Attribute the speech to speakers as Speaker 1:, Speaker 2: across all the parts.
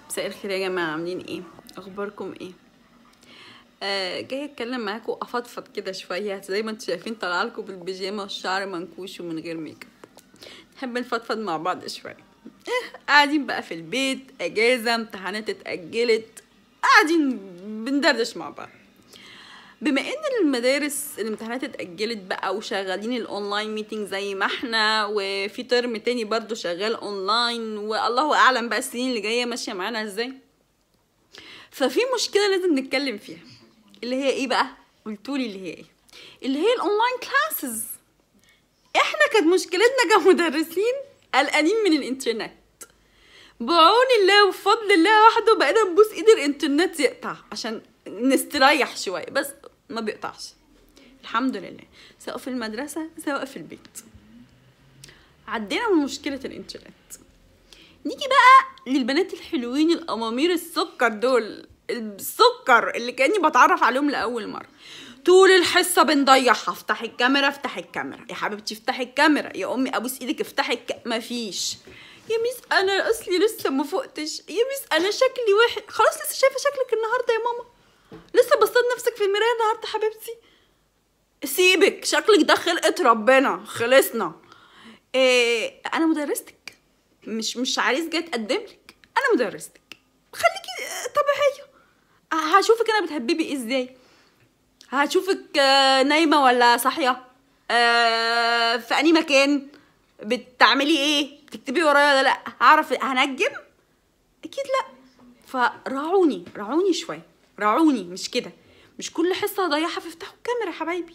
Speaker 1: مساء الخير يا جماعة عاملين ايه؟ اخباركم ايه؟ آه جاية اتكلم معاكم افضفض كده شوية زي ما انتوا شايفين طالعة لكم بالبيجامة والشعر منكوش ومن غير ميك اب نحب نفضفض مع بعض شوية قاعدين بقى في البيت اجازة امتحانات اتأجلت قاعدين بندردش مع بعض بما ان المدارس الامتحانات اتأجلت بقى وشغالين الاونلاين ميتنج زي ما احنا وفي ترم تاني برضو شغال اونلاين والله اعلم بقى السنين اللي جاية ماشية معانا ازاي ففي مشكلة لازم نتكلم فيها اللي هي ايه بقى قلتولي اللي هي ايه اللي هي الاونلاين كلاسز احنا كانت مشكلتنا كمدرسين قلقانين من الانترنت بعون الله وفضل الله وحده بقينا نبوس ايد الانترنت يقطع عشان نستريح شوية بس ما بيقطعش الحمد لله سواء في المدرسة سواء في البيت عدينا من مشكلة الانترنت نيجي بقى للبنات الحلوين الامامير السكر دول السكر اللي كاني بتعرف عليهم لاول مره طول الحصه بنضيعها افتحي الكاميرا افتحي الكاميرا يا حبيبتي افتحي الكاميرا يا امي ابوس ايدك افتحي الك... مفيش يا ميس انا اصلي لسه ما فقتش يا ميس انا شكلي وحش خلاص لسه شايفه شكلك النهارده يا ماما لسه بصيت نفسك في المرايه النهارده حبيبتي سيبك شكلك ده خلقه ربنا خلصنا إيه انا مدرستك مش مش عريس جاي اتقدم لك انا مدرستك خليكي طبيعيه هشوفك انا بتهببي ازاي هشوفك آه، نايمه ولا صاحيه آه، في اني مكان بتعملي ايه بتكتبي ورايا ولا لا هعرف هنجم اكيد لا فراعوني راعوني شويه راعوني مش كده مش كل حصه هضيعها فافتحوا الكاميرا يا حبايبي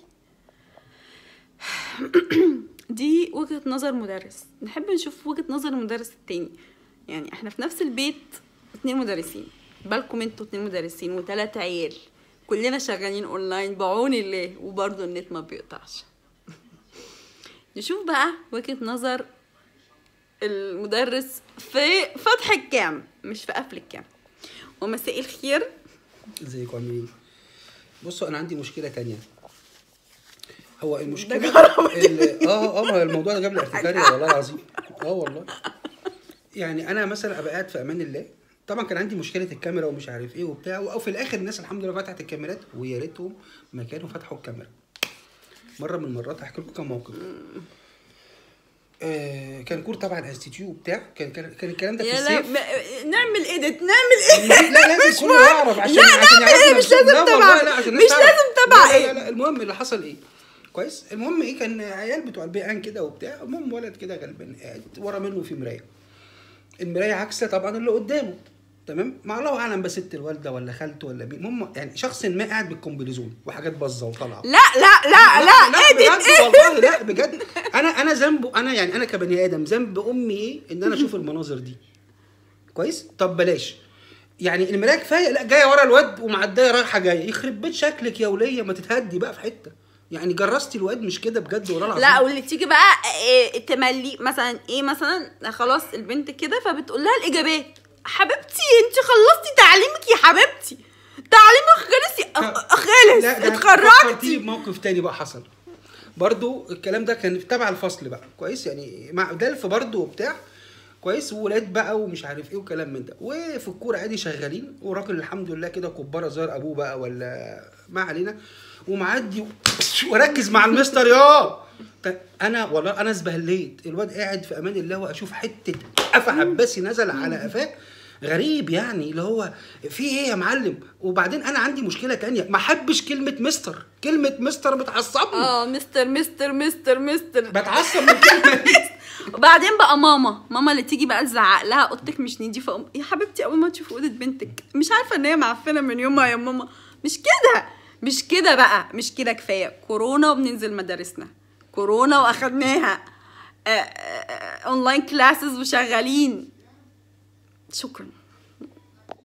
Speaker 1: دي وجهة نظر مدرس نحب نشوف وجهة نظر المدرس التاني يعني احنا في نفس البيت اتنين مدرسين بالكم انتوا اتنين مدرسين وتلات عيال كلنا شغالين اونلاين بعون الله وبرضه النت ما بيقطعش نشوف بقى وجهة نظر المدرس في فتح الكام مش في قفل الكام ومساء الخير
Speaker 2: ازيكم عاملين بصوا انا عندي مشكله تانية هو المشكله
Speaker 1: ده جرى
Speaker 2: ال- اه اه ما الموضوع ده جاب لي ارتكاريا والله العظيم اه والله يعني انا مثلا ابقى قاعد في امان الله طبعا كان عندي مشكله الكاميرا ومش عارف ايه وبتاع او في الاخر الناس الحمد لله فتحت الكاميرات ويا ريتهم ما كانوا فتحوا الكاميرا مره من المرات هحكي لكم كام موقف آه كان كور تبع الانستيتيو وبتاع كان كان, كان الكلام ده في
Speaker 1: يا لا
Speaker 2: الصيف
Speaker 1: ما- نعمل ايديت نعمل ايديت
Speaker 2: لا لازم كله
Speaker 1: مهم.
Speaker 2: يعرف عشان
Speaker 1: لا
Speaker 2: عشان
Speaker 1: نعمل
Speaker 2: يعرفوا
Speaker 1: ايه مش
Speaker 2: نفسهم.
Speaker 1: لازم
Speaker 2: لا
Speaker 1: تبع
Speaker 2: والله لا عشان الناس
Speaker 1: مش
Speaker 2: تعرف.
Speaker 1: لازم تبع
Speaker 2: لا
Speaker 1: ايه
Speaker 2: لا لا المهم اللي حصل ايه كويس المهم ايه كان عيال بتوع البيعان كده وبتاع المهم ولد كده غلبان قاعد ورا منه في مرايه المرايه عكسه طبعا اللي قدامه تمام مع الله اعلم بقى ست الوالده ولا خالته ولا مين المهم يعني شخص ما قاعد بالكومبليزون وحاجات باظه وطالعه
Speaker 1: لا لا لا لا ايديت
Speaker 2: بجد والله لا بجد انا انا ذنبه انا يعني انا كبني ادم ذنب امي ايه ان انا اشوف المناظر دي كويس طب بلاش يعني المرايه كفايه لا جايه ورا الواد ومعديه رايحه جايه يخرب بيت شكلك يا وليه ما تتهدي بقى في حته يعني جرستي الواد مش كده بجد والله العظيم
Speaker 1: لا واللي تيجي بقى إيه تملي مثلا ايه مثلا خلاص البنت كده فبتقول لها الاجابات حبيبتي انت خلصتي تعليمك يا حبيبتي تعليمك خلص أخ- خلص
Speaker 2: لا ده
Speaker 1: اتخرجتي
Speaker 2: فكرتيني بموقف تاني بقى حصل برضو الكلام ده كان تبع الفصل بقى كويس يعني مع دلف برضو وبتاع كويس وولاد بقى ومش عارف ايه وكلام من ده وفي الكوره عادي شغالين وراجل الحمد لله كده كباره زار ابوه بقى ولا ما علينا ومعدي و- وركز مع المستر يا ط- انا والله انا اسبهليت الواد قاعد في امان الله واشوف حته قفا عباسي نزل على قفاه غريب يعني اللي هو في ايه يا معلم وبعدين انا عندي مشكله تانية ما احبش كلمه مستر كلمه مستر بتعصبني
Speaker 1: اه مستر مستر مستر مستر
Speaker 2: بتعصب من الكلمه دي
Speaker 1: وبعدين بقى ماما ماما اللي تيجي بقى تزعق لها اوضتك مش نضيفه أم- يا حبيبتي اول ما تشوف اوضه بنتك مش عارفه ان هي معفنه من يومها يا ماما مش كده مش كده بقى مش كده كفايه كورونا وبننزل مدارسنا كورونا واخدناها آه، آه، آه، اونلاين كلاسز وشغالين شكرا